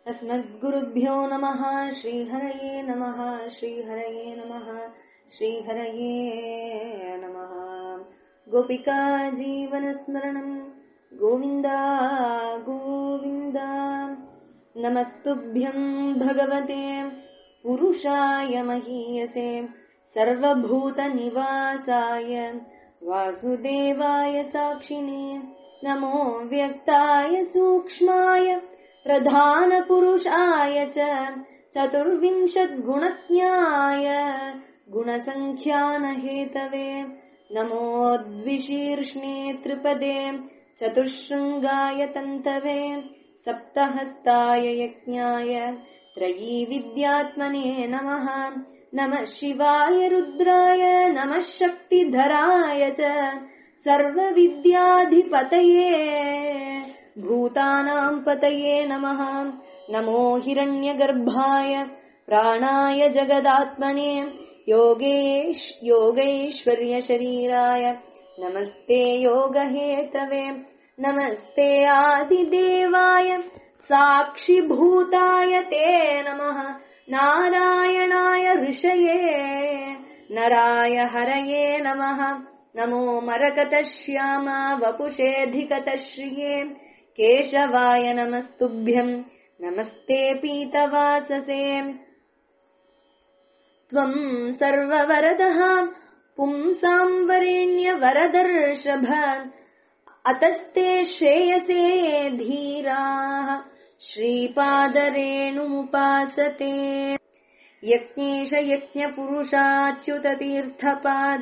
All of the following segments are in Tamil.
अस्मद्गुरुभ्यो नमः श्रीहरये नमः श्रीहरये नमः श्रीहरये नमः गोपिका जीवनस्मरणम् गोविन्द गोविन्द नमस्तुभ्यम् भगवते पुरुषाय महीयसे सर्वभूतनिवासाय वासुदेवाय साक्षिणे नमो व्यक्ताय सूक्ष्माय प्रधानपुरुषाय च चतुर्विंशद्गुणज्ञाय गुणसङ्ख्यानहेतवे नमो द्विशीर्ष्णे त्रिपदे चतुःशृङ्गाय तन्तवे सप्तहस्ताय यज्ञाय त्रयी विद्यात्मने नमः नमः शिवाय रुद्राय नमः शक्तिधराय च सर्वविद्याधिपतये भूतानाम् पतये नमः नमो हिरण्यगर्भाय प्राणाय जगदात्मने योगेश योगैश्वर्यशरीराय नमस्ते योगहेतवे नमस्ते आदिदेवाय साक्षिभूताय ते नमः नारायणाय ऋषये नराय हरये नमः नमो मरकतश्यामा वपुषेऽधिकतश्रिये केशवाय नमस्तुभ्यम् नमस्ते पीतवाससे त्वम् सर्ववरदः पुंसाम् वरेण्यवरदर्षभ अतस्ते श्रेयसे धीराः श्रीपादरेणुमुपासते यज्ञेश यज्ञपुरुषाच्युततीर्थपाद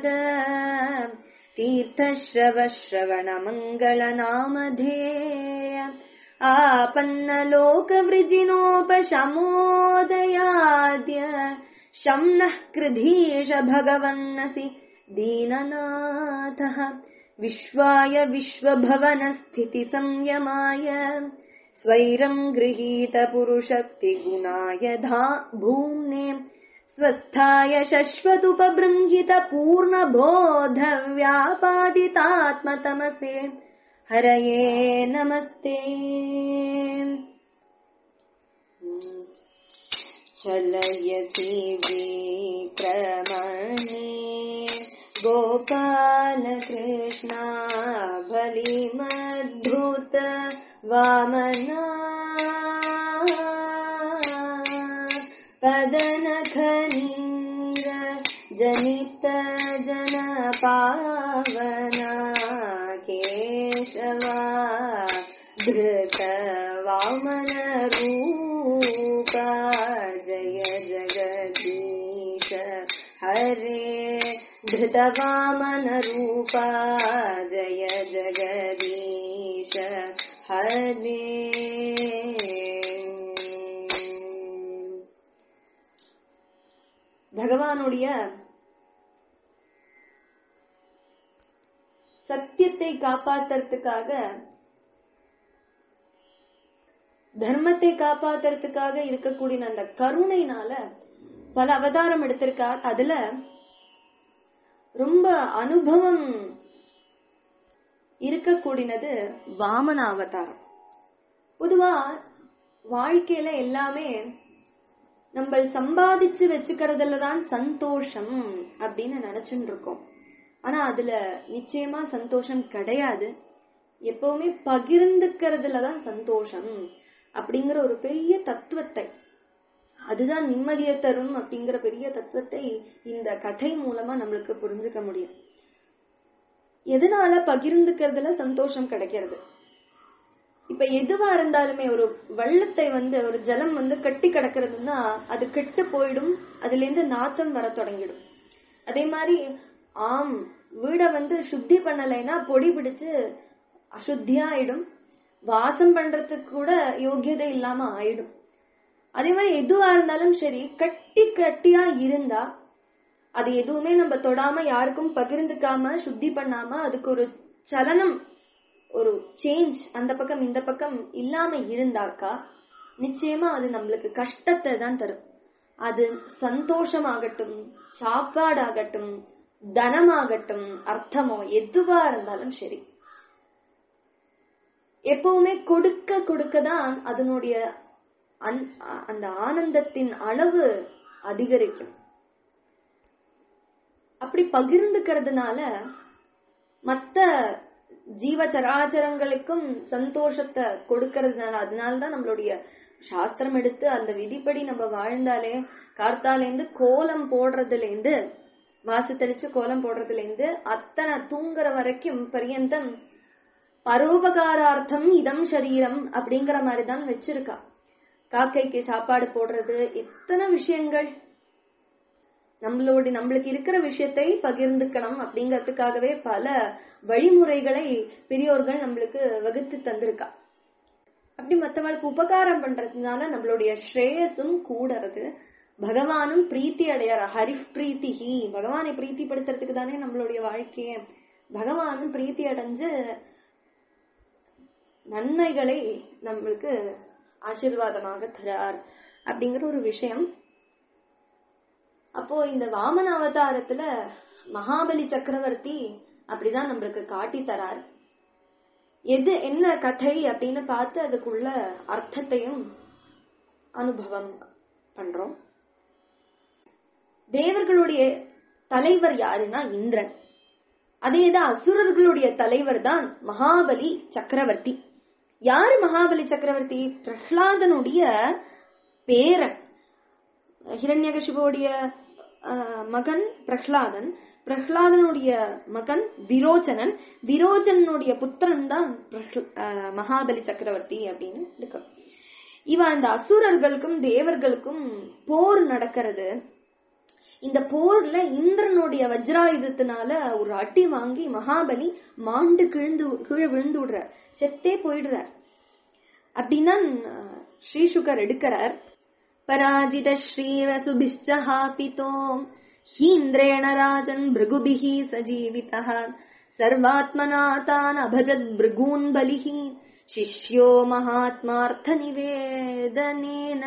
तीर्थश्रवश्रवणमङ्गलनामधेय आपन्नलोकवृजिनोपशमोदयाद्य शं नः कृधीश भगवन्नसि दीननाथः विश्वाय विश्वभवनस्थितिसंयमाय स्वैरम् गृहीतपुरुषक्तिगुणाय धा भूम्ने स्वस्थाय शश्वतुपबृङ्गितपूर्णबोधव्यापादितात्मतमसे हरये नमस्ते चलयसि विक्रमणे गोपालकृष्णा बलिमद्भुत वामना पदनखनीर जनित जन पावना केशवा धृत वामन रूपा जय जगदीश हरे धृतवामनरूपा जय जगदीश हरे பகவானுடைய சத்தியத்தை காப்பாத்துறதுக்காக தர்மத்தை காப்பாத்துறதுக்காக இருக்கக்கூடிய அந்த கருணைனால பல அவதாரம் எடுத்திருக்கார் அதுல ரொம்ப அனுபவம் இருக்கக்கூடியது வாமன அவதாரம் பொதுவா வாழ்க்கையில எல்லாமே நம்ம சம்பாதிச்சு வச்சுக்கிறதுல தான் சந்தோஷம் அப்படின்னு நினைச்சுட்டு இருக்கோம் ஆனா அதுல நிச்சயமா சந்தோஷம் கிடையாது எப்பவுமே பகிர்ந்துக்கிறதுல தான் சந்தோஷம் அப்படிங்கிற ஒரு பெரிய தத்துவத்தை அதுதான் நிம்மதியை தரும் அப்படிங்கிற பெரிய தத்துவத்தை இந்த கதை மூலமா நம்மளுக்கு புரிஞ்சுக்க முடியும் எதனால பகிர்ந்துக்கிறதுல சந்தோஷம் கிடைக்கிறது இப்ப எதுவா இருந்தாலுமே ஒரு வெள்ளத்தை வந்து ஒரு ஜலம் வந்து கட்டி கிடக்கிறதுன்னா அது கெட்டு போயிடும் அதுல இருந்து நாத்தம் வர தொடங்கிடும் அதே மாதிரி ஆம் வீட வந்து சுத்தி பண்ணலைன்னா பொடி பிடிச்சு அசுத்தியா ஆயிடும் வாசம் பண்றதுக்கு கூட யோகியதை இல்லாம ஆயிடும் அதே மாதிரி எதுவா இருந்தாலும் சரி கட்டி கட்டியா இருந்தா அது எதுவுமே நம்ம தொடாம யாருக்கும் பகிர்ந்துக்காம சுத்தி பண்ணாம அதுக்கு ஒரு சலனம் ஒரு சேஞ்ச் அந்த பக்கம் இந்த பக்கம் இல்லாம இருந்தாக்கா நிச்சயமா அது நம்மளுக்கு கஷ்டத்தை தான் தரும் அது சந்தோஷமாகட்டும் சாப்பாடாகட்டும் தனமாகட்டும் அர்த்தமோ எதுவா இருந்தாலும் சரி எப்பவுமே கொடுக்க கொடுக்க தான் அதனுடைய அந்த ஆனந்தத்தின் அளவு அதிகரிக்கும் அப்படி பகிர்ந்துக்கிறதுனால மத்த ஜீவ சராச்சரங்களுக்கும் சந்தோஷத்தை கொடுக்கறதுனால அதனாலதான் நம்மளுடைய சாஸ்திரம் எடுத்து அந்த விதிப்படி நம்ம வாழ்ந்தாலே கார்த்தாலேந்து கோலம் போடுறதுல இருந்து வாசு தெளிச்சு கோலம் போடுறதுல இருந்து அத்தனை தூங்குற வரைக்கும் பரியந்தம் பரோபகாரார்த்தம் இதம் சரீரம் அப்படிங்கிற மாதிரிதான் வச்சிருக்கா காக்கைக்கு சாப்பாடு போடுறது இத்தனை விஷயங்கள் நம்மளோட நம்மளுக்கு இருக்கிற விஷயத்தை பகிர்ந்துக்கணும் அப்படிங்கறதுக்காகவே பல வழிமுறைகளை பெரியோர்கள் நம்மளுக்கு வகுத்து தந்திருக்கா அப்படி மத்தவங்களுக்கு உபகாரம் பண்றதுனால நம்மளுடைய ஸ்ரேயஸும் கூடறது பகவானும் பிரீத்தி அடையார் ஹரிஃப் பிரீத்திஹி பகவானை பிரீத்திப்படுத்துறதுக்கு தானே நம்மளுடைய வாழ்க்கைய பகவானும் பிரீத்தி அடைஞ்சு நன்மைகளை நம்மளுக்கு ஆசிர்வாதமாக தரார் அப்படிங்கிற ஒரு விஷயம் அப்போ இந்த வாமன அவதாரத்துல மகாபலி சக்கரவர்த்தி அப்படிதான் நம்மளுக்கு காட்டி தரார் எது என்ன கதை அப்படின்னு பார்த்து அதுக்குள்ள அர்த்தத்தையும் அனுபவம் பண்றோம் தேவர்களுடைய தலைவர் யாருன்னா இந்திரன் அதேதான் அசுரர்களுடைய தலைவர் தான் மகாபலி சக்கரவர்த்தி யாரு மகாபலி சக்கரவர்த்தி பிரஹ்லாதனுடைய பேரன் ஹிரண்யகசிபுடைய மகன் பிரஹ்லாதன் பிரஹ்லாதனுடைய மகன் விரோச்சனன் விரோச்சனனுடைய புத்திரன் தான் மகாபலி சக்கரவர்த்தி அப்படின்னு இருக்கு இவன் அந்த அசுரர்களுக்கும் தேவர்களுக்கும் போர் நடக்கிறது இந்த போர்ல இந்திரனுடைய வஜ்ராயுதத்தினால ஒரு அடி வாங்கி மகாபலி மாண்டு கிழ்ந்து கீழே விழுந்து விடுறார் செத்தே போயிடுறார் அப்படின்னா ஸ்ரீசுகர் எடுக்கிறார் பராஜித ஸ்ரீரசுபிஷ்டஹாபிதோ ஹீந்திரேண ராஜன் பிருகுபிஹி சஜீவிதः சர்வாத்மனா தான் அபஜத் பிருகூன் பலிஹி சிஷ்யோ மகாத்மார்த்த நிவேதனேன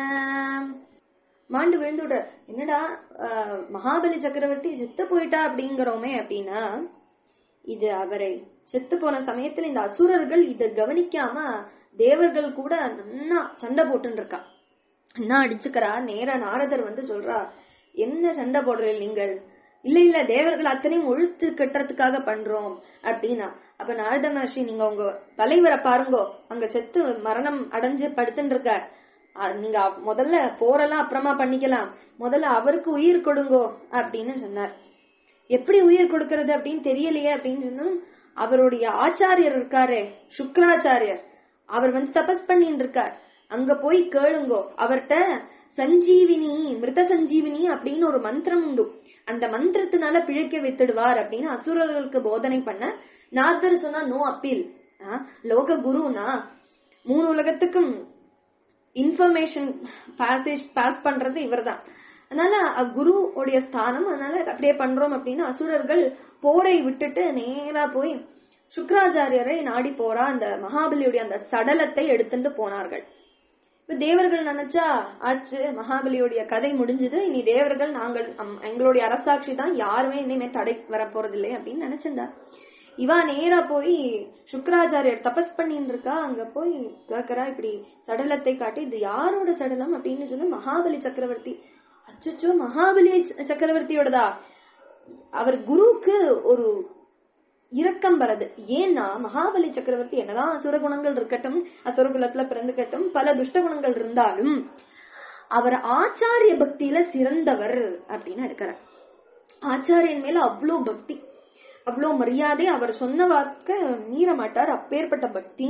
மாண்டு விழுந்துடுற என்னடா மகாபலி சக்கரவர்த்தி செத்து போயிட்டா அப்படிங்கிறோமே அப்படின்னா இது அவரை செத்து போன சமயத்துல இந்த அசுரர்கள் இத கவனிக்காம தேவர்கள் கூட நன்னா சண்டை போட்டுன்னு இருக்கா அண்ணா அடிச்சுக்கிறா நேரா நாரதர் வந்து சொல்றா என்ன சண்டை போடுறீங்க நீங்கள் இல்ல இல்ல தேவர்கள் அத்தனையும் ஒழுத்து கட்டுறதுக்காக பண்றோம் அப்படின்னா அப்ப நாரத மகர்ஷி நீங்க உங்க தலைவரை பாருங்கோ அங்க செத்து மரணம் அடைஞ்சு படுத்துட்டு இருக்கார் நீங்க முதல்ல போரெல்லாம் அப்புறமா பண்ணிக்கலாம் முதல்ல அவருக்கு உயிர் கொடுங்கோ அப்படின்னு சொன்னார் எப்படி உயிர் கொடுக்கறது அப்படின்னு தெரியலையே அப்படின்னு சொன்னோம் அவருடைய ஆச்சாரியர் இருக்காரே சுக்ராச்சாரியர் அவர் வந்து தபஸ் பண்ணிட்டு இருக்கார் அங்க போய் கேளுங்கோ அவர்கிட்ட சஞ்சீவினி மிருத சஞ்சீவினி அப்படின்னு ஒரு மந்திரம் உண்டு அந்த மந்திரத்தினால பிழைக்க வித்துடுவார் அப்படின்னு அசுரர்களுக்கு போதனை பண்ண நாதர் சொன்னா நோ அப்பீல் லோக குருனா மூணு உலகத்துக்கும் இன்ஃபர்மேஷன் பாசேஜ் பாஸ் பண்றது இவர்தான் அதனால குரு உடைய ஸ்தானம் அதனால அப்படியே பண்றோம் அப்படின்னு அசுரர்கள் போரை விட்டுட்டு நேரா போய் சுக்கராச்சாரியரை நாடி போறா அந்த மகாபலியுடைய அந்த சடலத்தை எடுத்துட்டு போனார்கள் இப்ப தேவர்கள் நினைச்சா ஆச்சு மகாபலியுடைய கதை முடிஞ்சது இனி தேவர்கள் நாங்கள் எங்களுடைய அரசாட்சி தான் யாருமே இனிமே தடை வர போறதில்லை அப்படின்னு நினைச்சிருந்தா இவா நேரா போய் சுக்கராச்சாரியர் தபஸ் பண்ணிட்டு இருக்கா அங்க போய் கேக்குறா இப்படி சடலத்தை காட்டி இது யாரோட சடலம் அப்படின்னு சொன்னா மகாபலி சக்கரவர்த்தி அச்சோ மகாபலி சக்கரவர்த்தியோடதா அவர் குருவுக்கு ஒரு இரக்கம் வரது ஏன்னா மகாபலி சக்கரவர்த்தி என்னதான் அசுர குணங்கள் இருக்கட்டும் அசுர குலத்துல பிறந்துக்கட்டும் பல துஷ்ட குணங்கள் இருந்தாலும் அவர் ஆச்சாரிய பக்தியில சிறந்தவர் அப்படின்னு எடுக்கிறார் ஆச்சாரியன் மேல அவ்வளோ பக்தி அவ்வளோ மரியாதை அவர் சொன்ன வாக்க மீற மாட்டார் அப்பேற்பட்ட பக்தி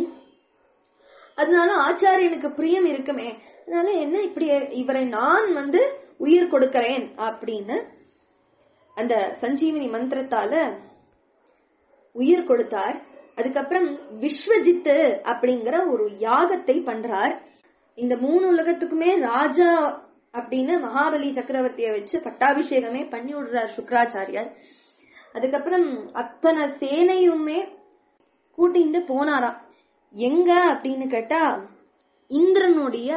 அதனால ஆச்சாரியனுக்கு பிரியம் இருக்குமே அதனால என்ன இப்படி இவரை நான் வந்து உயிர் கொடுக்கிறேன் அப்படின்னு அந்த சஞ்சீவினி மந்திரத்தால உயிர் கொடுத்தார் அதுக்கப்புறம் விஸ்வஜித்து அப்படிங்கிற ஒரு யாகத்தை பண்றார் இந்த மூணு உலகத்துக்குமே ராஜா அப்படின்னு மகாபலி சக்கரவர்த்திய வச்சு பட்டாபிஷேகமே பண்ணி விடுறார் சுக்கராச்சாரியார் அதுக்கப்புறம் அத்தனை சேனையுமே கூட்டிட்டு போனாராம் எங்க அப்படின்னு கேட்டா இந்திரனுடைய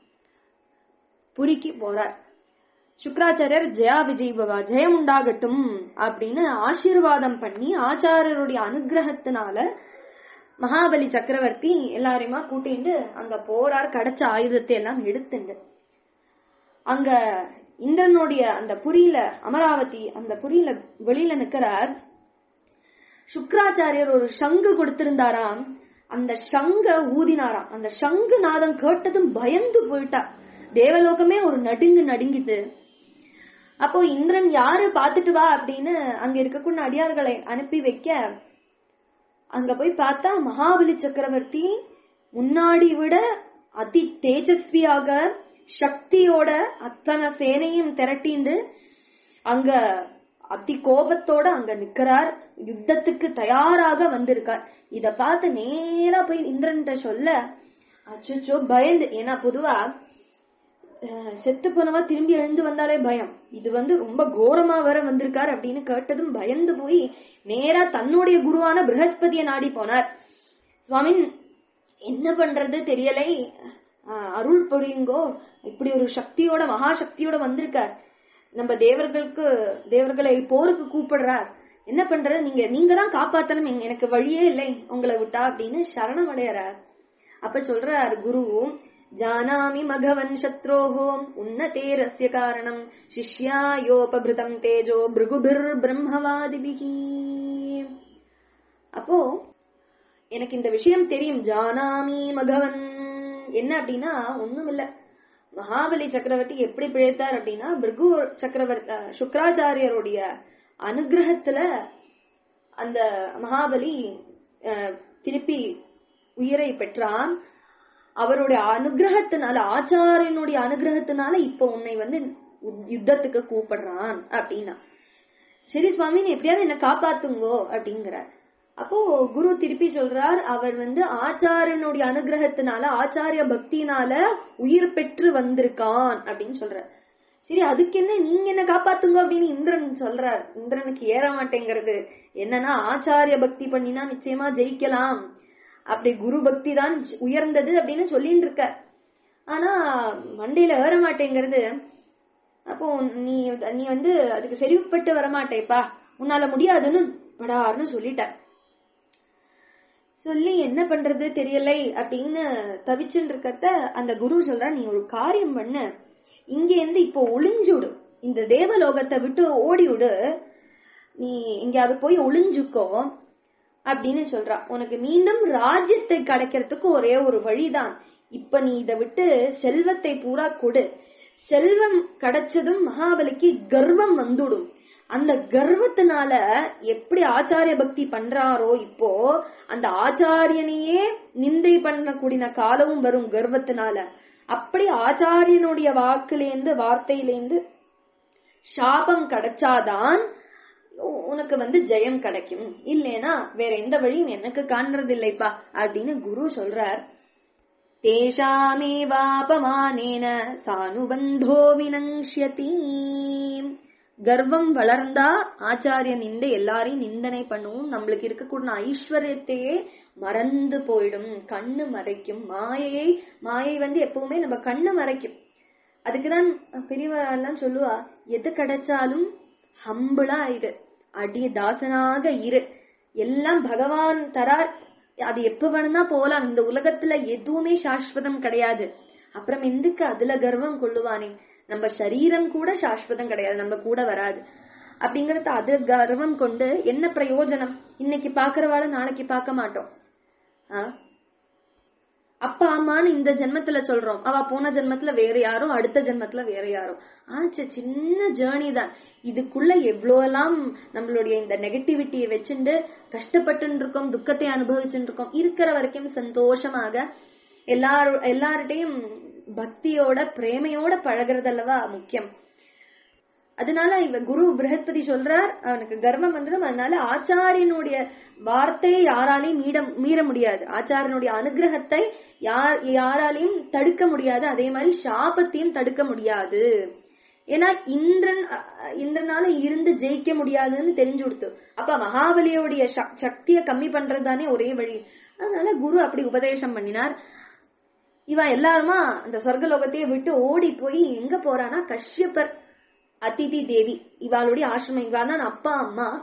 புரிக்கு போறார் சுக்கராச்சாரியர் ஜெயா விஜய் பவா ஜெயம் உண்டாகட்டும் அப்படின்னு ஆசீர்வாதம் பண்ணி ஆச்சாரியருடைய அனுகிரகத்தினால மகாபலி சக்கரவர்த்தி எல்லாரையுமா கூட்டிட்டு அங்க போறார் கிடைச்ச ஆயுதத்தை எல்லாம் எடுத்துண்டு அங்க இந்திரனுடைய அந்த புரியில அமராவதி அந்த புரியில வெளியில நிக்கிறார் சுக்ராச்சாரியர் ஒரு சங்கு கொடுத்திருந்தாராம் அந்த சங்க ஊதினாராம் அந்த சங்கு நாதம் கேட்டதும் பயந்து போயிட்டா தேவலோகமே ஒரு நடுங்கு நடுங்கிது அப்போ இந்திரன் யாரு பாத்துட்டு வா அப்படின்னு அங்க இருக்கக்கூடிய அடியார்களை அனுப்பி வைக்க அங்க போய் பார்த்தா மகாபலி சக்கரவர்த்தி முன்னாடி விட அதி தேஜஸ்வியாக சக்தியோட அத்தனை சேனையும் திரட்டிண்டு அங்க அதி கோபத்தோட அங்க நிக்கிறார் யுத்தத்துக்கு தயாராக வந்திருக்கார் இத பார்த்து நேரா போய் இந்திரன்ட்ட சொல்ல அச்சோ பயந்து ஏன்னா பொதுவா அஹ், செத்து போனவா திரும்பி எழுந்து வந்தாலே பயம் இது வந்து ரொம்ப கோரமா வர வந்திருக்கார் அப்படின்னு கேட்டதும் பயந்து போய் நேரா தன்னுடைய குருவான பிரகஸ்பதியை நாடி போனார் சுவாமி என்ன பண்றது தெரியலை அஹ், அருள் பொழியுங்கோ இப்படி ஒரு சக்தியோட மகா சக்தியோட வந்திருக்கார் நம்ம தேவர்களுக்கு தேவர்களை போருக்கு கூப்பிடுறார் என்ன பண்றது நீங்க நீங்க தான் காப்பாத்தணும் எங்க- எனக்கு வழியே இல்லை உங்களை விட்டா அப்படின்னு சரணம் அடையறார் அப்ப சொல்றார் குரு ஜானாமி மகவன் சத்ரோஹோ உன்னதேரஸ்ய காரணம் சிஷ்யாயோபபிருதம் தேஜோ பிருகுபிர் பிரம்மவாதிபிகி அப்போ எனக்கு இந்த விஷயம் தெரியும் ஜானாமி மகவன் என்ன அப்படின்னா ஒண்ணும் இல்ல மகாபலி சக்கரவர்த்தி எப்படி பிழைத்தார் அப்படின்னா பிருகு சக்கரவர்த்தி அஹ், சுக்ராச்சாரியருடைய அனுகிரகத்துல அந்த மகாபலி அஹ், திருப்பி உயிரை பெற்றான் அவருடைய அனுகிரகத்தினால ஆச்சாரியனுடைய அனுகிரகத்தினால இப்ப உன்னை வந்து உத்- யுத்தத்துக்கு கூப்பிடுறான் அப்படின்னா சரி சுவாமி நீ எப்படியாவது என்ன காப்பாத்துங்கோ அப்படிங்கிறார் அப்போ குரு திருப்பி சொல்றார் அவர் வந்து ஆச்சாரியனுடைய அனுகிரகத்தினால ஆச்சாரிய பக்தினால உயிர் பெற்று வந்திருக்கான் அப்படின்னு சொல்றார் சரி அதுக்கு என்ன நீங்க என்ன காப்பாத்துங்க அப்படின்னு இந்திரன் சொல்றார் இந்திரனுக்கு ஏற மாட்டேங்கிறது என்னன்னா ஆச்சாரிய பக்தி பண்ணினா நிச்சயமா ஜெயிக்கலாம் அப்படி குரு பக்தி தான் உயர்ந்தது அப்படின்னு சொல்லிட்டு இருக்க ஆனா மண்டையில ஏற மாட்டேங்கிறது அப்போ நீ நீ வந்து அதுக்கு சரிப்பட்டு வரமாட்டேப்பா உன்னால முடியாதுன்னு படார்னு சொல்லிட்ட சொல்லி என்ன பண்றது தெரியலை அப்படின்னு தவிச்சுட்டு இருக்கத்த அந்த குரு சொல்றா நீ ஒரு காரியம் பண்ணு இங்க இருந்து இப்போ ஒளிஞ்சுடு இந்த தேவலோகத்தை விட்டு ஓடிவிடு நீ எங்கேயாவது போய் ஒளிஞ்சுக்கோ அப்படின்னு சொல்றா உனக்கு மீண்டும் ராஜ்யத்தை கிடைக்கிறதுக்கு ஒரே ஒரு வழிதான் இப்ப நீ இதை விட்டு செல்வத்தை பூரா கொடு செல்வம் கிடைச்சதும் மகாபலிக்கு கர்வம் வந்துடும் அந்த கர்வத்தினால எப்படி ஆச்சாரிய பக்தி பண்றாரோ இப்போ அந்த ஆச்சாரியனையே நிந்தை பண்ணக்கூடிய காலமும் வரும் கர்வத்தினால அப்படி ஆச்சாரியனுடைய வாக்குலேந்து வார்த்தையிலேந்து சாபம் கிடைச்சாதான் உ- உனக்கு வந்து ஜெயம் கிடைக்கும் இல்லைனா வேற எந்த வழியும் எனக்கு காண்றது இல்லைப்பா அப்படின்னு குரு சொல்றார் தேஷாமேவாபமானேன சானுபந்தோ வினங்ஷ்யதி கர்வம் வளர்ந்தா ஆச்சாரிய நிந்தை எல்லாரையும் நிந்தனை பண்ணுவோம் நம்மளுக்கு இருக்கக்கூடிய ஐஸ்வர்யத்தையே மறந்து போயிடும் கண்ணு மறைக்கும் மாயையை மாயை வந்து எப்பவுமே நம்ம கண்ணு மறைக்கும் அதுக்குதான் பெரியவரெல்லாம் சொல்லுவா எது கிடைச்சாலும் ஹம்பிளா இரு அடி தாசனாக இரு எல்லாம் பகவான் தரார் அது எப்ப வேணும்னா போலாம் இந்த உலகத்துல எதுவுமே சாஸ்வதம் கிடையாது அப்புறம் எதுக்கு அதுல கர்வம் கொள்ளுவானே நம்ம சரீரம் கூட சாஸ்வதம் கிடையாது நம்ம கூட வராது அப்படிங்கறது அது கர்வம் கொண்டு என்ன பிரயோஜனம் இன்னைக்கு பாக்குறவாள நாளைக்கு பார்க்க மாட்டோம் ஆ? அப்பா அம்மான்னு இந்த ஜென்மத்துல சொல்றோம் அவ போன ஜென்மத்துல வேற யாரோ அடுத்த ஜென்மத்துல வேற யாரோ ஆச்சு சின்ன ஜேர்னி தான் இதுக்குள்ள எவ்வளவு எல்லாம் நம்மளுடைய இந்த நெகட்டிவிட்டியை வச்சுண்டு கஷ்டப்பட்டு இருக்கோம் துக்கத்தை அனுபவிச்சுட்டு இருக்கோம் இருக்கிற வரைக்கும் சந்தோஷமாக எல்லாரும் எல்லார்கிட்டையும் பக்தியோட பிரேமையோட பழகுறது அல்லவா முக்கியம் அதனால இவ குரு பிரகஸ்பதி சொல்றார் அவனுக்கு கர்வம் வந்துடும் அதனால ஆச்சாரியனுடைய வார்த்தையை யாராலையும் மீட மீற முடியாது ஆச்சாரியனுடைய அனுகிரகத்தை யார் யாராலையும் தடுக்க முடியாது அதே மாதிரி சாபத்தையும் தடுக்க முடியாது ஏன்னா இந்திரன் அஹ், இந்திரனால இருந்து ஜெயிக்க முடியாதுன்னு தெரிஞ்சு கொடுத்து அப்ப மகாபலியோடைய சக்- சக்தியை கம்மி பண்றதுதானே ஒரே வழி அதனால குரு அப்படி உபதேசம் பண்ணினார் இவ எல்லாருமா அந்த சொர்க்கலோகத்தையே விட்டு ஓடி போய் எங்க போறானா கஷ்யப்பர் அதிதி தேவி இவாளுடைய ஆசிரமம் இவா தான் அப்பா அம்மா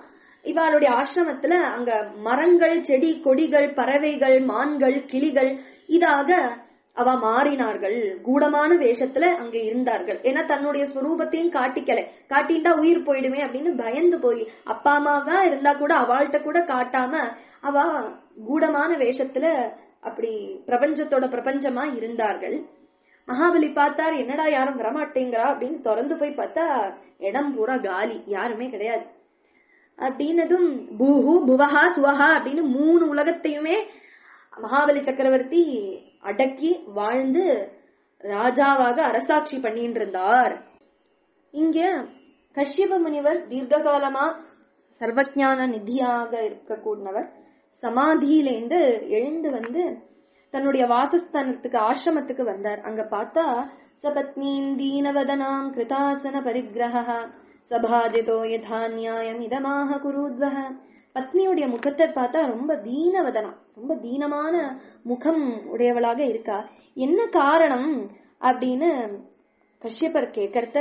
இவாளுடைய ஆசிரமத்துல அங்க மரங்கள் செடி கொடிகள் பறவைகள் மான்கள் கிளிகள் இதாக அவ மாறினார்கள் கூடமான வேஷத்துல அங்க இருந்தார்கள் ஏன்னா தன்னுடைய ஸ்வரூபத்தையும் காட்டிக்கல காட்டிண்டா உயிர் போயிடுமே அப்படின்னு பயந்து போய் அப்பா அம்மாவா இருந்தா கூட அவள்கிட்ட கூட காட்டாம அவ கூடமான வேஷத்துல அப்படி பிரபஞ்சத்தோட பிரபஞ்சமா இருந்தார்கள் மகாபலி பார்த்தார் என்னடா யாரும் வரமாட்டேங்கிறா அப்படின்னு திறந்து போய் பார்த்தா இடம் பூரா காலி யாருமே கிடையாது அப்படின்னதும் பூஹு புவஹா சுவஹா அப்படின்னு மூணு உலகத்தையுமே மகாபலி சக்கரவர்த்தி அடக்கி வாழ்ந்து ராஜாவாக அரசாட்சி பண்ணிட்டு இருந்தார் இங்க கஷ்யப முனிவர் தீர்க்க காலமா சர்வஜான நிதியாக இருக்கக்கூடியவர் சமாதியிலேந்து எழுந்து வந்து தன்னுடைய வாசஸ்தானத்துக்கு ஆசிரமத்துக்கு வந்தார் அங்க பார்த்தா சபத்னீம் தீனவதனாம் கிருதாசன பரிகிரக சபாதிதோ யதா நியாயம் இதமாக குருத்வக பத்னியுடைய முகத்தை பார்த்தா ரொம்ப தீனவதனம் ரொம்ப தீனமான முகம் உடையவளாக இருக்கா என்ன காரணம் அப்படின்னு கஷ்யப்பர் கேக்கறத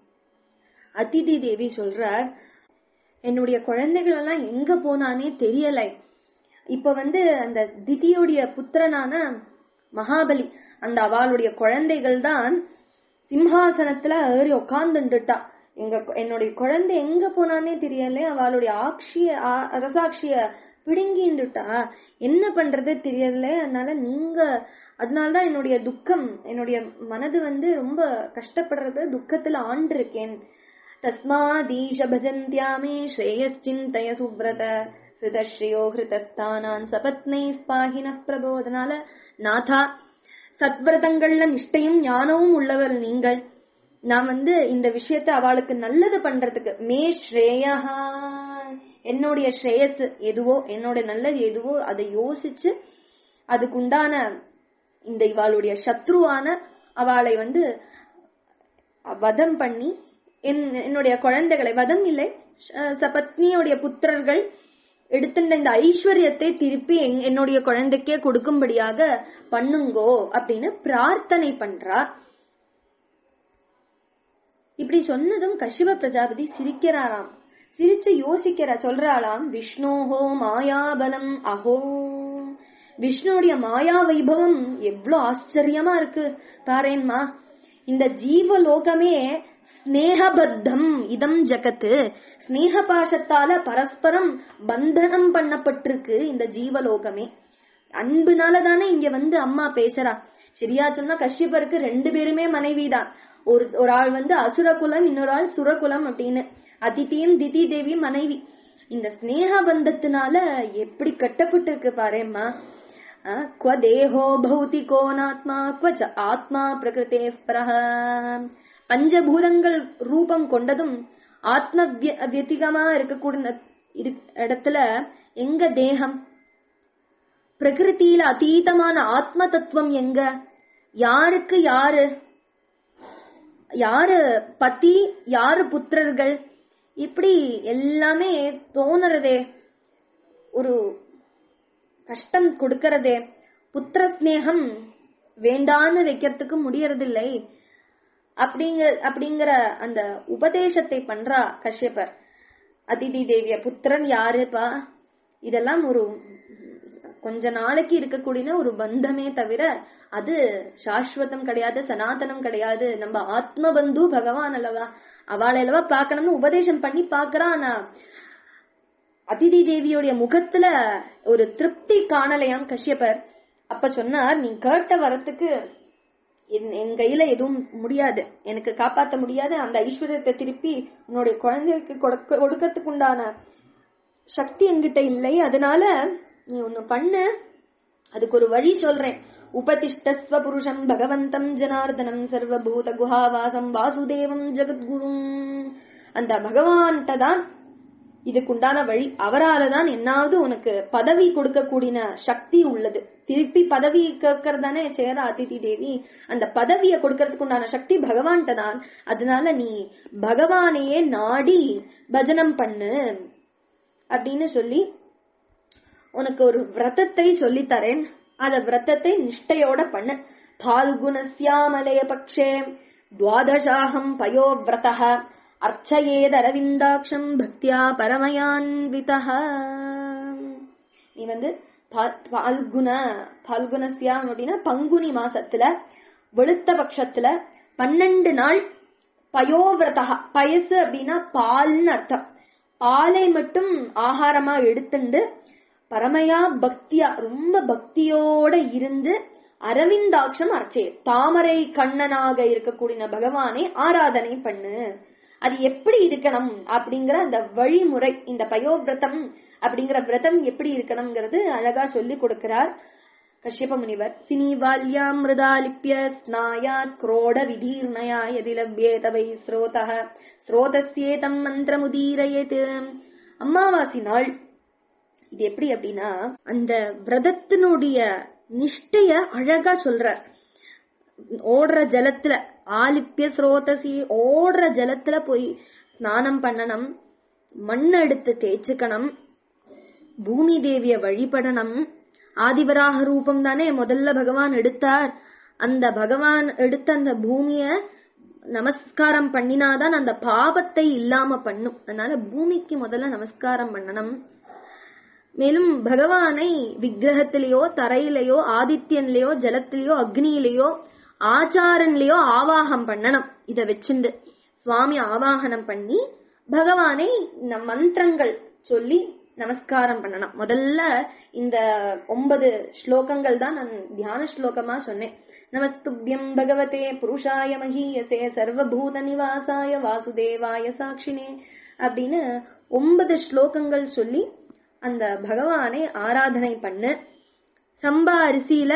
அதிதி தேவி சொல்றார் என்னுடைய குழந்தைகள் எல்லாம் எங்க போனானே தெரியலை இப்ப வந்து அந்த திதியுடைய புத்திரனான மகாபலி அந்த அவளுடைய குழந்தைகள் தான் சிம்ஹாசனத்துல ஏறி உக்காந்துட்டா எங்க என்னுடைய குழந்தை எங்க போனானே தெரியல அவளுடைய ஆட்சிய ஆ- அரசாட்சிய பிடுங்கிண்டுட்டா என்ன பண்றது தெரியல அதனால நீங்க அதனாலதான் என்னுடைய துக்கம் என்னுடைய மனது வந்து ரொம்ப கஷ்டப்படுறது துக்கத்துல ஆண்டிருக்கேன் தஸ்மாதீஷ பஜந்தியாமே ஸ்ரேயச்சிந்தய சுப்ரத ஹிருதஸ்ரீயோ ஹிருதஸ்தானான் சபத்னை ஸ்பாகின பிரபோதனால நாதா சத்விரதங்கள்ல நிஷ்டையும் ஞானமும் உள்ளவர் நீங்கள் நான் வந்து இந்த விஷயத்த அவளுக்கு நல்லது பண்றதுக்கு மே ஸ்ரேயா என்னுடைய ஸ்ரேயஸ் எதுவோ என்னோட நல்லது எதுவோ அதை யோசிச்சு அதுக்குண்டான இந்த இவாளுடைய சத்ருவான அவளை வந்து வதம் பண்ணி என் என்னுடைய குழந்தைகளை வதம் இல்லை அஹ் சபத்னியுடைய புத்திரர்கள் எடுத்துட்ட இந்த ஐஸ்வர்யத்தை திருப்பி என்- என்னுடைய குழந்தைக்கே கொடுக்கும்படியாக பண்ணுங்கோ அப்படின்னு பிரார்த்தனை பண்றா இப்படி சொன்னதும் கஷ்யப பிரஜாபதி சிரிக்கிறாராம் சிரிச்சு யோசிக்கிற சொல்றாளாம் விஷ்ணோஹோ மாயாபலம் அஹோ விஷ்ணுடைய மாயா வைபவம் எவ்வளவு ஆச்சரியமா இருக்கு பாரேன்மா இந்த ஜீவலோகமே ஸ்நேகபத்தம் இதம் ஜகத்து ஸ்நேக பாசத்தால பரஸ்பரம் பந்தனம் பண்ணப்பட்டிருக்கு இந்த ஜீவலோகமே அன்புனால தானே இங்க வந்து அம்மா பேசுறா சரியா சொன்னா கஷ்யபருக்கு ரெண்டு பேருமே மனைவிதான் ஒரு ஒரு ஆள் வந்து அசுரகுலம் இன்னொரு ஆள் சுரகுலம் அப்படின்னு அதித்தியும் திதி தேவி மனைவி இந்த ஸ்நேக பந்தத்தினால எப்படி கட்டப்பட்டிருக்கு பாரேம்மா அஹ், क्व தேகோ பௌதிகோ நாத்மா क्व ச ஆத்மா பிரகிருதே பரஹ பஞ்சபூதங்கள் ரூபம் கொண்டதும் ஆத்ம விய- வியதிகமா இருக்கக்கூடிய இரு- இடத்துல எங்க தேகம் பிரகிருதியில அதீதமான ஆத்ம தத்துவம் எங்க யாருக்கு யாரு யாரு பதி யாரு புத்திரர்கள் இப்படி எல்லாமே தோணுறதே ஒரு கஷ்டம் கொடுக்கறதே புத்திர ஸ்நேகம் வேண்டான்னு வைக்கிறதுக்கு முடியறதில்லை அப்படிங்கிற அப்படிங்கிற அந்த உபதேசத்தை பண்றா கஷ்யப்பர் அதிதி தேவிய புத்திரன் யாருப்பா இதெல்லாம் ஒரு கொஞ்ச நாளைக்கு இருக்கக்கூடிய ஒரு பந்தமே தவிர அது சாஸ்வதம் கிடையாது சனாதனம் கிடையாது நம்ம ஆத்ம பந்து பகவான் அல்லவா அவளை அல்லவா பார்க்கணும்னு உபதேசம் பண்ணி பாக்குறா ஆனா அதிதி தேவியோடைய முகத்துல ஒரு திருப்தி காணலையாம் கஷ்யப்பர் அப்ப சொன்னார் நீ கேட்ட வரத்துக்கு என் என் கையில எதுவும் முடியாது எனக்கு காப்பாத்த முடியாது அந்த ஐஸ்வர்யத்தை திருப்பி உன்னுடைய குழந்தைக்கு கொடுக்க கொடுக்கறதுக்கு உண்டான சக்தி என்கிட்ட இல்லை அதனால நீ ஒண்ணு பண்ணு அதுக்கு ஒரு வழி சொல்றேன் உபதிஷ்டஸ்வ புருஷம் பகவந்தம் ஜனார்தனம் சர்வபூத குஹாவாசம் வாசுதேவம் ஜெகத்குரும் அந்த பகவான்கிட்ட தான் இதுக்குண்டான வழி அவரால தான் என்னாவது உனக்கு பதவி கொடுக்கக்கூடிய சக்தி உள்ளது திருப்பி பதவி கேட்கறதானே சேர அதிதி தேவி அந்த பதவியை கொடுக்கறதுக்கு உண்டான சக்தி பகவான்கிட்ட தான் அதனால நீ பகவானையே நாடி பஜனம் பண்ணு அப்படின்னு சொல்லி உனக்கு ஒரு விரதத்தை சொல்லி தரேன் அத விரதத்தை நிஷ்டையோட பண்ணு பால்குணஸ்யாமலய பக்ஷே துவாதசாகம் பயோவிரதः அர்ச்சயேதரவிந்தாட்சம் பக்தியா பரமயான்விதா நீ வந்து பா- பால்குண பால்குணஸ்யாம் அப்படின்னா பங்குனி மாசத்துல வெளுத்த பட்சத்துல பன்னெண்டு நாள் பயோவிரதா பயசு அப்படின்னா பால்னு அர்த்தம் பாலை மட்டும் ஆகாரமா எடுத்துண்டு பரமையா பக்தியா ரொம்ப பக்தியோட இருந்து அரவிந்தாட்சம் அர்ச்சே தாமரை கண்ணனாக இருக்கக்கூடிய பகவானை ஆராதனை பண்ணு அது எப்படி இருக்கணும் அப்படிங்கிற அந்த வழிமுறை இந்த பயோவிரதம் அப்படிங்கிற விரதம் எப்படி இருக்கணுங்கிறது அழகா சொல்லி கொடுக்கிறார் கஷ்யப முனிவர் சினிவால்யாம் மிருதாலிப்ய ஸ்நாயாத் குரோட விதீர்ணயா எதிலவ்யேத வை ஸ்ரோதः ஸ்ரோதஸ்யேதம் மந்திரமுதீரயத் அம்மாவாசி நாள் இது எப்படி அப்படின்னா அந்த விரதத்தினுடைய நிஷ்டைய அழகா சொல்றார் ஓடுற ஜலத்துல ஆலிப்பிய ஸ்ரோதசி ஓடுற ஜலத்துல போய் ஸ்நானம் பண்ணணும் மண் எடுத்து தேய்ச்சுக்கணும் பூமி தேவிய வழிபடணும் ஆதிவராக ரூபம் தானே முதல்ல பகவான் எடுத்தார் அந்த பகவான் எடுத்த அந்த பூமிய நமஸ்காரம் பண்ணினாதான் அந்த பாபத்தை இல்லாம பண்ணும் அதனால பூமிக்கு முதல்ல நமஸ்காரம் பண்ணணும் மேலும் பகவானை விக்கிரகத்திலேயோ தரையிலேயோ ஆதித்யன்லயோ ஜலத்திலேயோ அக்னியிலேயோ ஆச்சாரன்லயோ ஆவாகம் பண்ணணும் இத வச்சுண்டு சுவாமி ஆவாகனம் பண்ணி பகவானை நம் மந்திரங்கள் சொல்லி நமஸ்காரம் பண்ணணும் முதல்ல இந்த ஒன்பது ஸ்லோகங்கள் தான் நான் தியான ஸ்லோகமா சொன்னேன் நமஸ்துபியம் பகவதே புருஷாய மகீயசே சர்வபூத நிவாசாய வாசுதேவாய சாட்சினே அப்படின்னு ஒன்பது ஸ்லோகங்கள் சொல்லி அந்த பகவானை ஆராதனை பண்ணு சம்பா அரிசியில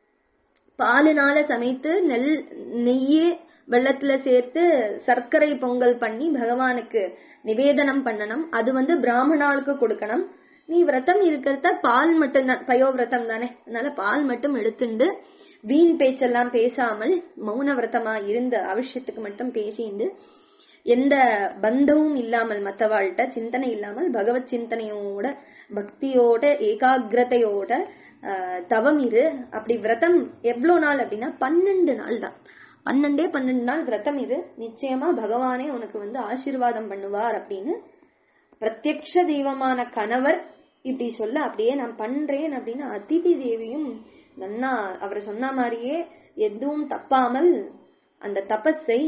பாலுனால சமைத்து நெல் நெய்யே வெள்ளத்துல சேர்த்து சர்க்கரை பொங்கல் பண்ணி பகவானுக்கு நிவேதனம் பண்ணணும் அது வந்து பிராமணாளுக்கு கொடுக்கணும் நீ விரதம் இருக்கிறத பால் மட்டும் தான் பயோவிரதம் தானே அதனால பால் மட்டும் எடுத்துண்டு வீண் பேச்செல்லாம் பேசாமல் மௌன விரதமா இருந்த அவசியத்துக்கு மட்டும் பேசிண்டு எந்த பந்தமும் இல்லாமல் மத்தவாழ்கிட்ட சிந்தனை இல்லாமல் பகவத் சிந்தனையோட பக்தியோட ஏகாகிரதையோட ஆஹ், தவம் இரு அப்படி விரதம் எவ்வளவு நாள் அப்படின்னா பன்னெண்டு நாள் தான் பன்னெண்டே பன்னெண்டு நாள் விரதம் இரு நிச்சயமா பகவானே உனக்கு வந்து ஆசீர்வாதம் பண்ணுவார் அப்படின்னு பிரத்யக்ஷ தெய்வமான கணவர் இப்படி சொல்ல அப்படியே நான் பண்றேன் அப்படின்னு அதிதி தேவியும் நன்னா அவர் சொன்ன மாதிரியே எதுவும் தப்பாமல் அந்த தபஸை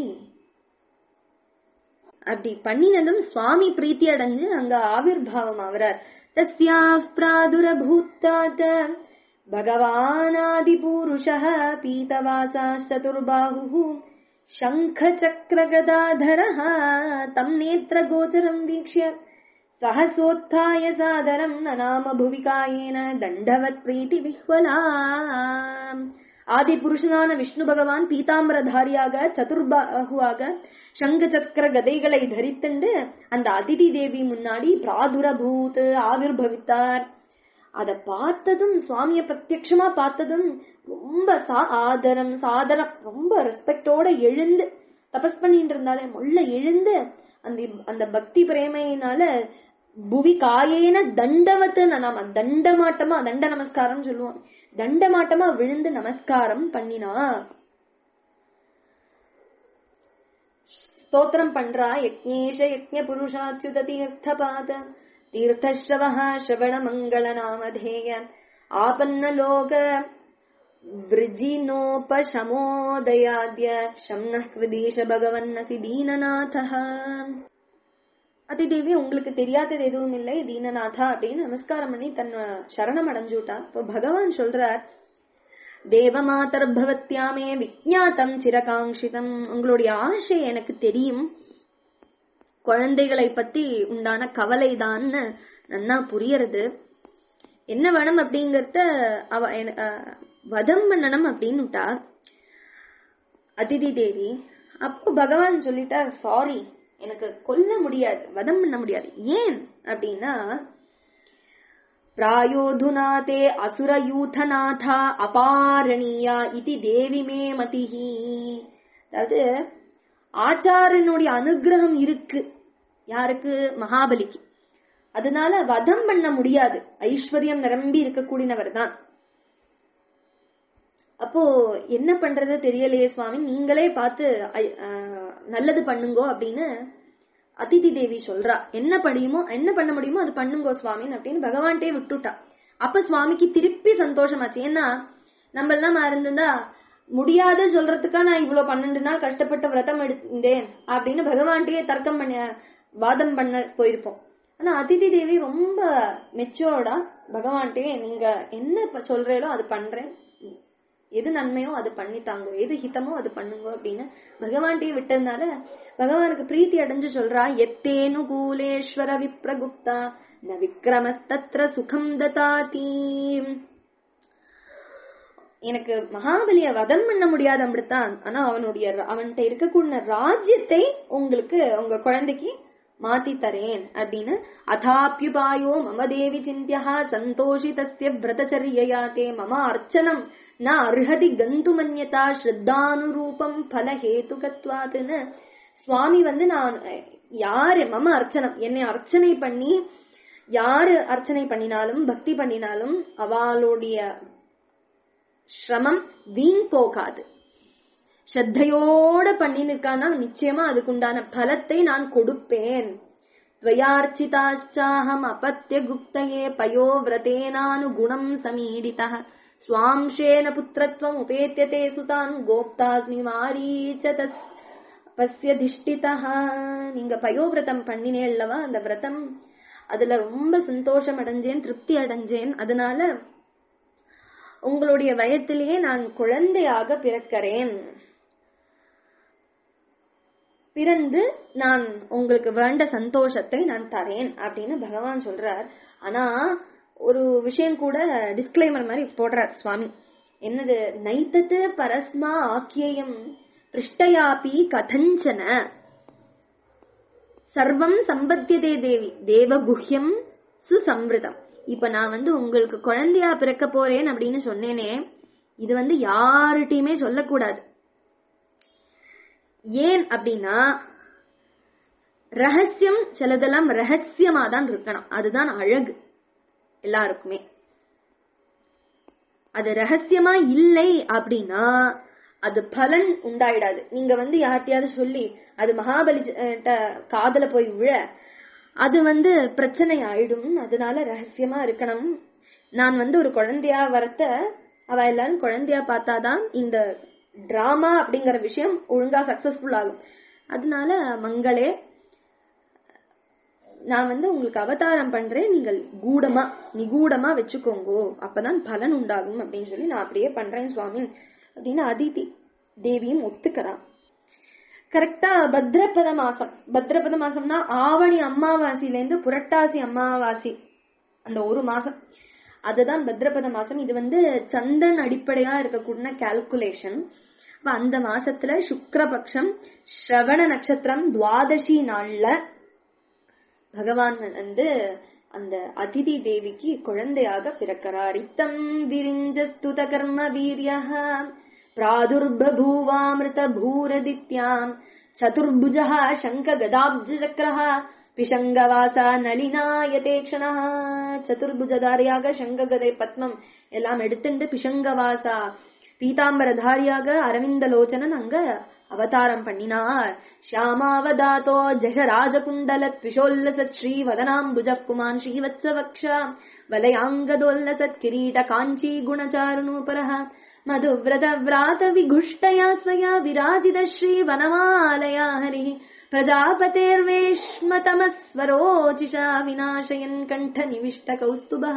அப்படி பண்ணினதும் சுவாமி பிரீத்தி அடைஞ்சு அங்க ஆவிர்பாவம் ஆவறார் தஸ்யா பிராதுரபூத்தாத் பகவானாதிபூருஷः பீதவாசாச்சதுர்பாहुः शङ्खचक्रगदाधरः तम् नेत्रगोचरम् वीक्ष्य सहसोत्थाय सादरम् ननाम भुविकायेन தண்டவத் பிரீத்தி விஹ்வலா ஆதி புருஷனான விஷ்ணு பகவான் பீதாம்பரதாரியாக சதுர்பாகுவாக சங்க சக்கர கதைகளை தரித்துண்டு அந்த அதிதி தேவி முன்னாடி பிராதுரபூத் ஆவிர்பவித்தார் அத பார்த்ததும் சுவாமிய பிரத்யக்ஷமா பார்த்ததும் ரொம்ப சா- ஆதரம் சாதரம் ரொம்ப ரெஸ்பெக்டோட எழுந்து தபஸ் பண்ணிட்டு இருந்தாலே முள்ள எழுந்து அந்த அந்த பக்தி பிரேமையினால புவி காயேன தண்டவத்து நாம தண்டமாட்டமா தண்ட நமஸ்காரம் சொல்லுவோம் தண்டமாட்டமா விழுந்து நமஸ்காரம் பண்ணினா స్తోత్రం பண்றா யக்ஞேஷ யக்ஞ புருஷாச்சுத தீர்த்தபாத தீர்த்தஸ்ரவः ஸ்ரவண மங்கள நாமதேய ஆபன்ன லோக விருஜினோபசமோதயாத்ய சம்னः கிருதீஷ பகவன்னசி தீனநாதः அதிதேவி உங்களுக்கு தெரியாதது எதுவும் இல்லை தீனநாதா அப்படின்னு நமஸ்காரம் பண்ணி தன் சரணம் அடைஞ்சுட்டா இப்போ பகவான் சொல்றார் தேவமாதர் பவத்யாமே விஜாத்தம் சிரகாங்கிதம் உங்களுடைய ஆசை எனக்கு தெரியும் குழந்தைகளை பத்தி உண்டான கவலைதான்னு நன்னா புரியறது என்ன வேணும் அப்படிங்கறத அவ என- அஹ், வதம் பண்ணணும் அப்படின்னுட்டா அதிதி தேவி அப்போ பகவான் சொல்லிட்டார் சாரி எனக்கு கொல்ல முடியாது வதம் பண்ண முடியாது ஏன் அப்படின்னா பிராயோதுனா தே அசுரயூதநாதா அபாரணீயா இது தேவி மே மதிஹி அதாவது ஆச்சாரனுடைய அனுகிரகம் இருக்கு யாருக்கு மகாபலிக்கு அதனால வதம் பண்ண முடியாது ஐஸ்வர்யம் நிரம்பி இருக்கக்கூடியவர் தான் அப்போ என்ன பண்றது தெரியலையே சுவாமி நீங்களே பார்த்து ஐ- ஆஹ், நல்லது பண்ணுங்கோ அப்படின்னு அதிதி தேவி சொல்றா என்ன படியுமோ என்ன பண்ண முடியுமோ அது பண்ணுங்கோ சுவாமின்னு அப்படின்னு பகவான்கிட்டே விட்டுட்டா அப்ப சுவாமிக்கு திருப்பி சந்தோஷமாச்சு ஏன்னா நம்ம எல்லாம் இருந்திருந்தா முடியாத சொல்றதுக்கா நான் இவ்வளவு பன்னெண்டு நாள் கஷ்டப்பட்டு விரதம் எடுத்தேன் அப்படின்னு பகவான்கிட்டயே தர்க்கம் பண்ண வாதம் பண்ண போயிருப்போம் ஆனா அதிதி தேவி ரொம்ப மெச்சோர்டா பகவான்கிட்டயே நீங்க என்ன இப்ப சொல்றீங்களோ அது பண்றேன் எது நன்மையோ அது பண்ணித்தாங்க எது ஹிதமோ அது பண்ணுங்க அப்படின்னு பகவான்கிட்டயே விட்டதுனால பகவானுக்கு பிரீத்தி அடைஞ்சு சொல்றா எத்தேனு கூலேஸ்வர விப்ரகுப்தா ந விக்ரமஸ்தத்ர சுகம் ததாதி எனக்கு மகாபலிய வதம் பண்ண முடியாது அப்படித்தான் ஆனா அவனுடைய அவன்கிட்ட இருக்கக்கூடிய ராஜ்யத்தை உங்களுக்கு உங்க குழந்தைக்கு மாத்தி தரேன் அப்படின்னு அதாப்யுபாயோ மம தேவி சிந்தியா சந்தோஷிதஸ்ய விரதச்சரியயா தே மம அர்ச்சனம் ந அர்ஹதி கந்துமன்யதா ஸ்ரத்தானுரூபம் பலஹேதுகத்வாதுன்னு சுவாமி வந்து நான் யாரு மம அர்ச்சனம் என்னை அர்ச்சனை பண்ணி யாரு அர்ச்சனை பண்ணினாலும் பக்தி பண்ணினாலும் அவளுடைய சிரமம் வீண் போகாது ஸ்ரத்தையோட பண்ணினிருக்கானா நிச்சயமா அதுக்குண்டான பலத்தை நான் கொடுப்பேன் துவயார்ச்சிதாச்சாஹம் அபத்திய குப்தயே பயோ விரதேனானுகுணம் சமீடிதா ஸ்வாம்சேன புத்திரத்வம் உபேத்தியதே சுதான் கோப்தாஸ்மி மாரீச்ச தஸ் பஸ்ய திஷ்டிதா நீங்க பயோவிரதம் பண்ணினேல்லவா அந்த விரதம் அதுல ரொம்ப சந்தோஷம் அடைஞ்சேன் திருப்தி அடைஞ்சேன் அதனால உங்களுடைய வயத்திலேயே நான் குழந்தையாக பிறக்கிறேன் பிறந்து நான் உங்களுக்கு வேண்ட சந்தோஷத்தை நான் தரேன் அப்படின்னு பகவான் சொல்றார் ஆனா ஒரு விஷயம் கூட டிஸ்கிளைமர் மாதிரி போடுறார் சுவாமி என்னது நைத்தத்து பரஸ்மா ஆக்கியம் பிருஷ்டயாபி கதஞ்சன சர்வம் சம்பத்தியதே தேவி தேவகுஹ்யம் சுசம்ருதம் இப்ப நான் வந்து உங்களுக்கு குழந்தையா பிறக்க போறேன் அப்படின்னு சொன்னேனே இது வந்து யாருகிட்டயுமே சொல்லக்கூடாது ஏன் அப்படின்னா ரகசியம் சிலதெல்லாம் ரகசியமா தான் இருக்கணும் அதுதான் அழகு எல்லாருக்குமே அது ரகசியமா இல்லை அப்படின்னா அது பலன் உண்டாயிடாது நீங்க வந்து யார்கிட்டயாவது சொல்லி அது மகாபலி காதல போய் விழ அது வந்து பிரச்சனை ஆயிடும் அதனால ரகசியமா இருக்கணும் நான் வந்து ஒரு குழந்தையா வரத்த அவ எல்லாரும் குழந்தையா பார்த்தாதான் இந்த டிராமா அப்படிங்கிற விஷயம் ஒழுங்கா சக்சஸ்ஃபுல் ஆகும் அதனால மங்களே நான் வந்து உங்களுக்கு அவதாரம் பண்றேன் நீங்கள் கூடமா நிகூடமா வச்சுக்கோங்கோ அப்பதான் பலன் உண்டாகும் அப்படின்னு சொல்லி நான் அப்படியே பண்றேன் சுவாமி அப்படின்னு அதிதி தேவியும் ஒத்துக்கிறான் கரெக்டா பத்ரபத மாசம் பத்ரபத மாசம்னா ஆவணி அமாவாசையில இருந்து புரட்டாசி அமாவாசை அந்த ஒரு மாசம் அதுதான் பத்ரபத மாசம் இது வந்து சந்திரன் அடிப்படையா இருக்கக்கூடிய கால்குலேஷன் அந்த மாசத்துல சுக்ரபக்ஷம் ஸ்ரவண நட்சத்திரம் துவாதசி நாள்ல பகவான் வந்து அந்த அதிதி தேவிக்கு குழந்தையாக பிறக்கிறார் இத்தம் விரிஞ்சஸ்துத கர்ம வீரிய प्रादुर्बभूवामृत भूरदित्याम् चतुर्भुजः शङ्खगदाब्जचक्रः பிஷங்கவாசா நளினாயதே க்ஷணா சதுர்புஜதாரியாக சங்ககதை பத்மம் எல்லாம் எடுத்துட்டு பிஷங்கவாசா பீதாம்பரதாரியாக அரவிந்த லோச்சனன் அங்க அவதாரம் பண்ணினார் ஷியாமாவதாத்தோ ஜஷ ராஜகுண்டல த்விஷோல்லசத் ஸ்ரீவதனாம்புஜ புமான் ஸ்ரீவத்சவக்ஷா வலயாங்கதோல்லசத் கிரீட காஞ்சி குணச்சாருணூபரः मधुव्रतव्रातविघुष्टया स्वया विराजित श्रीवनमालया हरिः प्रजापतेर्वेश्मतमस्वरोचिषा विनाशयन् कण्ठनिविष्टकौस्तुभः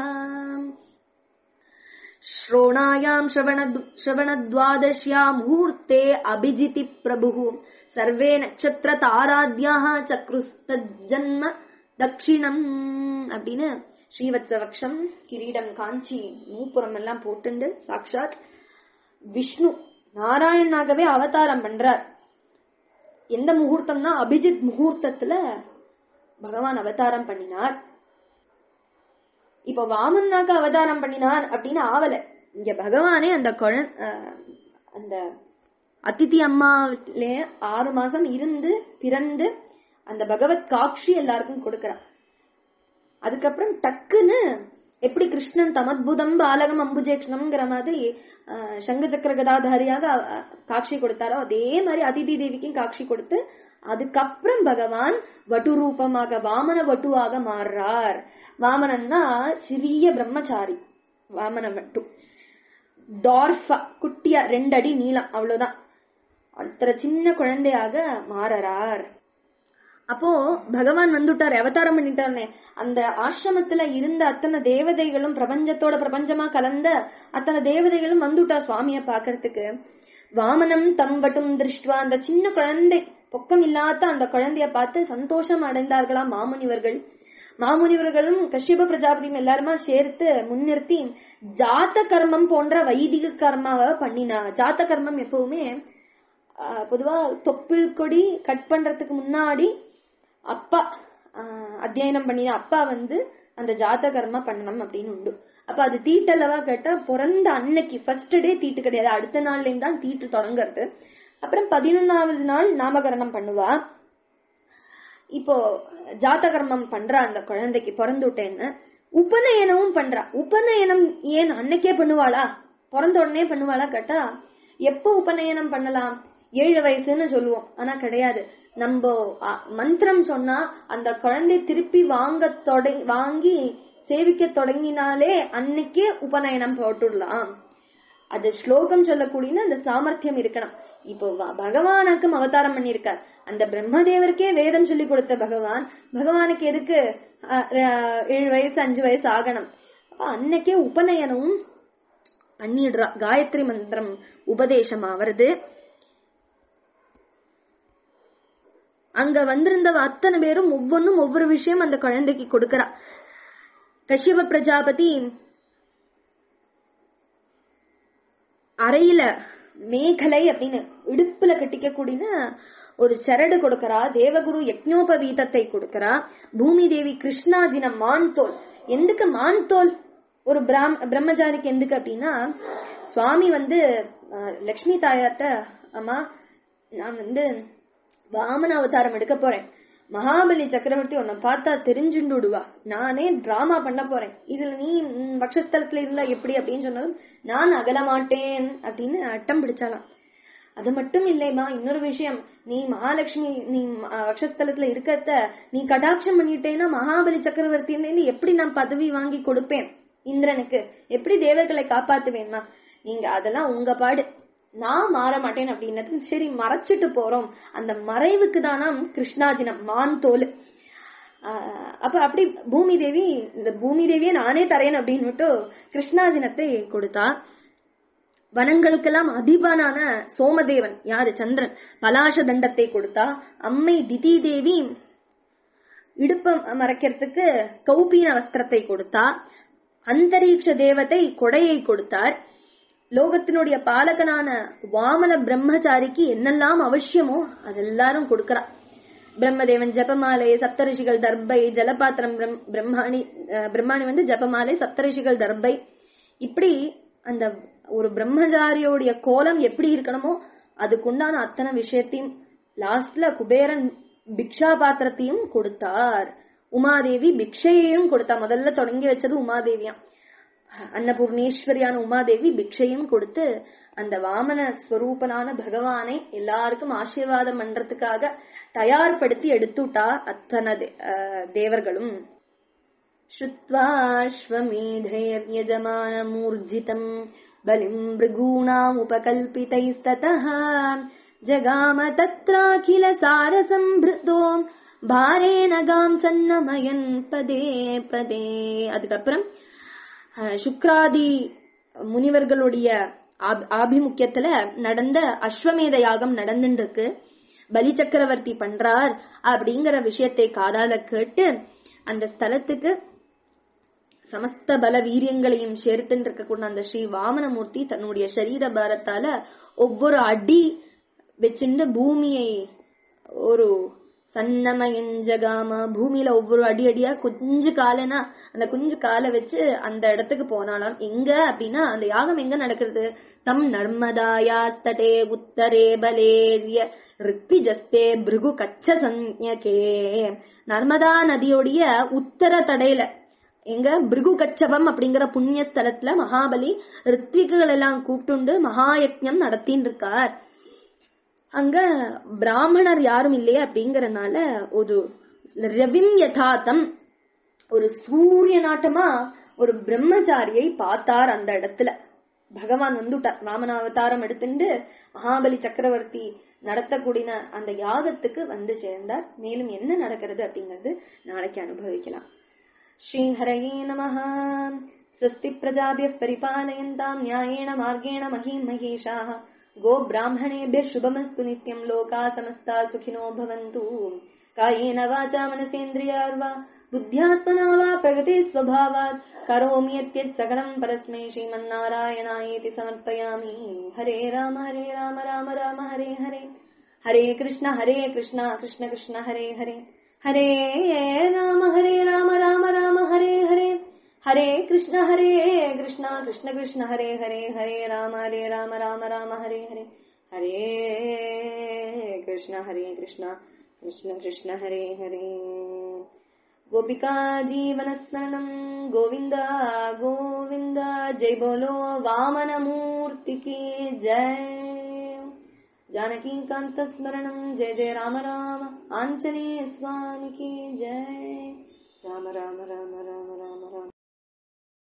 श्रोणायाम् श्रवण श्रवणद्वादश्या मुहूर्ते अभिजिति प्रभुः सर्वे नक्षत्रताराद्याः चक्रुस्तज्जन्म தட்சிணம் அப்படின்னு ஸ்ரீவத்சவக்ஷம் கிரீடம் காஞ்சி மூப்புறம் எல்லாம் போட்டுண்டு சாக்ஷாத் விஷ்ணு நாராயணனாகவே அவதாரம் பண்றார் எந்த முகூர்த்தம்னா அபிஜித் முகூர்த்தத்துல பகவான் அவதாரம் பண்ணினார் இப்ப வாமன்னாக அவதாரம் பண்ணினார் அப்படின்னு ஆவல இங்க பகவானே அந்த குழ அந்த அதிதி அம்மாவிலே ஆறு மாசம் இருந்து பிறந்து அந்த பகவத் காட்சி எல்லாருக்கும் கொடுக்கறான் அதுக்கப்புறம் டக்குன்னு எப்படி கிருஷ்ணன் தமத்புதம் பாலகம் அம்புஜேக்ஷனம்ங்கிற மாதிரி ஆஹ், சங்க சக்கர கதாதாரியாக அஹ், காட்சி கொடுத்தாரோ அதே மாதிரி அதிதி தேவிக்கும் காட்சி கொடுத்து அதுக்கப்புறம் பகவான் வட்டு ரூபமாக வாமன வட்டுவாக மாறுறார் வாமனன்னா சிறிய பிரம்மச்சாரி வாமன வட்டு டார்ஃபா குட்டியா ரெண்டு அடி நீளம் அவ்வளவுதான் அத்தனை சின்ன குழந்தையாக மாறறார் அப்போ பகவான் வந்துட்டார் அவதாரம் பண்ணிட்டார்னே அந்த ஆசிரமத்துல இருந்த அத்தனை தேவதைகளும் பிரபஞ்சத்தோட பிரபஞ்சமா கலந்த அத்தனை தேவதைகளும் வந்துட்டா சுவாமிய பாக்குறதுக்கு வாமனம் தம்பட்டும் திருஷ்டுவா அந்த சின்ன குழந்தை பொக்கம் இல்லாத அந்த குழந்தைய பார்த்து சந்தோஷம் அடைந்தார்களாம் மாமுனிவர்கள் மாமுனிவர்களும் கஷ்யப பிரஜாபதியும் எல்லாருமா சேர்த்து முன்னிறுத்தி ஜாத்த கர்மம் போன்ற வைதிக கர்மாவை பண்ணினா ஜாத்த கர்மம் எப்பவுமே ஆஹ், பொதுவா தொப்புள் கொடி கட் பண்றதுக்கு முன்னாடி அப்பா ஆஹ், அத்தியனம் பண்ணின அப்பா வந்து அந்த ஜாத கர்மா பண்ணணும் அப்படின்னு உண்டு அப்ப அது தீட்டல்லவா கேட்டா பிறந்த அன்னைக்கு ஃபர்ஸ்ட் டே தீட்டு கிடையாது அடுத்த நாள்ல இருந்து தான் தீட்டு தொடங்குறது அப்புறம் பதினொன்னாவது நாள் நாமகரணம் பண்ணுவா இப்போ ஜாத கர்மம் பண்றா அந்த குழந்தைக்கு பிறந்துட்டேன்னு உபநயனமும் பண்றா உபநயனம் ஏன் அன்னைக்கே பண்ணுவாளா பிறந்த உடனே பண்ணுவாளா கேட்டா எப்போ உபநயனம் பண்ணலாம் ஏழு வயசுன்னு சொல்லுவோம் ஆனா கிடையாது நம்ம அ, மந்திரம் சொன்னா அந்த குழந்தை திருப்பி வாங்க தொடங்கி வாங்கி சேவிக்க தொடங்கினாலே அன்னைக்கே உபநயனம் போட்டுடலாம் அது ஸ்லோகம் சொல்லக்கூடிய அந்த சாமர்த்தியம் இருக்கணும் இப்போ வ- பகவானுக்கும் அவதாரம் பண்ணியிருக்கார் அந்த பிரம்மதேவருக்கே வேதம் சொல்லி கொடுத்த பகவான் பகவானுக்கு எதுக்கு அஹ், அஹ், ஏழு வயசு அஞ்சு வயசு ஆகணும் அப்ப அன்னைக்கே உபநயனமும் பண்ணிடுறா காயத்ரி மந்திரம் உபதேசம் ஆவறது அங்க வந்திருந்த அத்தனை பேரும் ஒவ்வொன்றும் ஒவ்வொரு விஷயம் அந்த குழந்தைக்கு கொடுக்கறா கஷ்யப பிரஜாபதி அறையில மேகலை அப்படின்னு இடுப்புல கட்டிக்க கூடின ஒரு சரடு கொடுக்கறா தேவகுரு யக்ஞோபவீதத்தை கொடுக்கறா பூமி தேவி கிருஷ்ணாஜின மான் தோல் எதுக்கு மான் தோல் ஒரு பிராம் பிரம்மச்சாரிக்கு எதுக்கு அப்படின்னா சுவாமி வந்து அஹ், லக்ஷ்மி தாயார்ட்ட அம்மா நான் வந்து வாமன அவதாரம் எடுக்க போறேன் மகாபலி சக்கரவர்த்தி உன்னை பார்த்தா தெரிஞ்சுண்டுடுவா நானே டிராமா பண்ண போறேன் இதுல நீ ம், வக்ஷஸ்தலத்துல இருந்தா எப்படி அப்படின்னு சொன்னதும் நான் அகல மாட்டேன் அப்படின்னு அட்டம் பிடிச்சாலாம் அது மட்டும் இல்லைம்மா இன்னொரு விஷயம் நீ மகாலட்சுமி நீ அஹ், வக்ஷஸ்தலத்துல இருக்கத்த நீ கடாட்சம் பண்ணிட்டேன்னா மகாபலி சக்கரவர்த்தியில எப்படி நான் பதவி வாங்கி கொடுப்பேன் இந்திரனுக்கு எப்படி தேவர்களை காப்பாத்துவேன்மா நீங்க அதெல்லாம் உங்க பாடு நான் மாற மாட்டேன் அப்படின்னது சரி மறைச்சிட்டு போறோம் அந்த மறைவுக்கு தானாம் கிருஷ்ணாஜினம் மான் தோல் ஆஹ் அப்ப அப்படி பூமி தேவி இந்த பூமி தேவியை நானே தரேன் அப்படின்னு கிருஷ்ணாஜினத்தை கொடுத்தா வனங்களுக்கெல்லாம் அதிபனான சோமதேவன் யாரு சந்திரன் பலாச தண்டத்தை கொடுத்தா அம்மை திதி தேவி இடுப்பம் மறைக்கிறதுக்கு கௌபீன வஸ்திரத்தை கொடுத்தா அந்தரீக்ஷ தேவதை கொடையை கொடுத்தார் லோகத்தினுடைய பாலகனான வாமன பிரம்மச்சாரிக்கு என்னெல்லாம் அவசியமோ அதெல்லாரும் கொடுக்கறா பிரம்மதேவன் ஜபமாலை சப்தரிஷிகள் தர்பை ஜலபாத்திரம் பிரம்- பிரம்மாணி அஹ், பிரம்மாணி வந்து ஜபமாலை சப்தரிஷிகள் தர்பை இப்படி அந்த ஒரு பிரம்மச்சாரியோடைய கோலம் எப்படி இருக்கணுமோ அதுக்குண்டான அத்தனை விஷயத்தையும் லாஸ்ட்ல குபேரன் பிக்ஷா பாத்திரத்தையும் கொடுத்தார் உமாதேவி பிக்ஷையையும் கொடுத்தா முதல்ல தொடங்கி வச்சது உமாதேவியாம் அன்னபூர்ணேஸ்வரியான உமாதேவி பிக்ஷையும் கொடுத்து அந்த வாமன ஸ்வரூபனான பகவானை எல்லாருக்கும் ஆசீர்வாதம் பண்றதுக்காக தயார்படுத்தி எடுத்துட்டா அத்தனை தே- அஹ் தேவர்களும் श्रुत्वाश्वमेधैर्यजमानमूर्जितम् बलिम् भृगूणामुपकल्पितैस्ततः जगाम तत्राखिल सारसम्भृतो பாரேன காம் சன்னமயன் பதே பதே அதுக்கப்புறம் அஹ், சுக்ராதி முனிவர்களுடைய ஆப்- ஆபிமுக்கியத்துல நடந்த அஸ்வமேத யாகம் நடந்துட்டு இருக்கு பலி சக்கரவர்த்தி பண்றார் அப்படிங்கிற விஷயத்தை காதால கேட்டு அந்த ஸ்தலத்துக்கு சமஸ்த பல வீரியங்களையும் சேர்த்துன்னு இருக்கக்கூடிய அந்த ஸ்ரீ வாமனமூர்த்தி தன்னுடைய சரீர பாரத்தால ஒவ்வொரு அடி வச்சுண்டு பூமியை ஒரு சன்னமயஞ்சகாம பூமியில ஒவ்வொரு அடி அடியா குஞ்சு காலனா அந்த குஞ்சு காலை வச்சு அந்த இடத்துக்கு போனாலாம் எங்க அப்படின்னா அந்த யாகம் எங்க நடக்கிறது தம் நர்மதாயாஸ்தடே உத்தரே பலேரிய ரிப்பிஜஸ்தே பிருகு கச்ச சஞ்ஞகே நர்மதா நதியோடைய உத்தர தடையில எங்க பிருகு கச்சவம் அப்படிங்கிற புண்ணிய ஸ்தலத்துல மகாபலி ரித்விகள் எல்லாம் கூப்பிட்டுண்டு மகாயஜ்ஞம் நடத்தின்னு இருக்கார் அங்க பிராமணர் யாரும் இல்லையே அப்படிங்கறனால ஒரு ரவிம் யதார்த்தம் ஒரு சூரிய நாட்டமா ஒரு பிரம்மச்சாரியை பார்த்தார் அந்த இடத்துல பகவான் வந்துட்டார் வாமனாவதாரம் எடுத்துட்டு மகாபலி சக்கரவர்த்தி நடத்தக்கூடிய அந்த யாகத்துக்கு வந்து சேர்ந்தார் மேலும் என்ன நடக்கிறது அப்படிங்கிறது நாளைக்கு அனுபவிக்கலாம் श्रीहरये नमः स्वस्ति प्रजाभ्यः परिपालयन्ताम् न्यायेण मार्गेण महीम् महेशाः गोब्राह्मणेभ्यः शुभमस्तु नित्यम् लोका समस्ता सुखिनो भवन्तु कायेन वाचा मनसेन्द्रियार्वा बुद्ध्यात्मना वा प्रगते स्वभावात् करोमि यत्यत् सकलम् परस्मै श्रीमन्नारायणायेति समर्पयामि हरे राम हरे राम राम राम हरे हरे हरे कृष्ण हरे कृष्ण कृष्ण कृष्ण हरे हरे हरे राम हरे राम राम राम हरे हरे हरे कृष्ण हरे कृष्ण कृष्ण कृष्ण हरे हरे हरे राम हरे राम राम राम हरे हरे हरे कृष्ण हरे कृष्ण कृष्ण कृष्ण हरे हरे गोपिका जीवनस्मरणम् गोविन्द गोविन्द जय बोलो वामनमूर्ति की जय जानकीकान्तस्मरणम् जय जय राम राम आञ्जनेय स्वामी की जय राम राम राम राम राम राम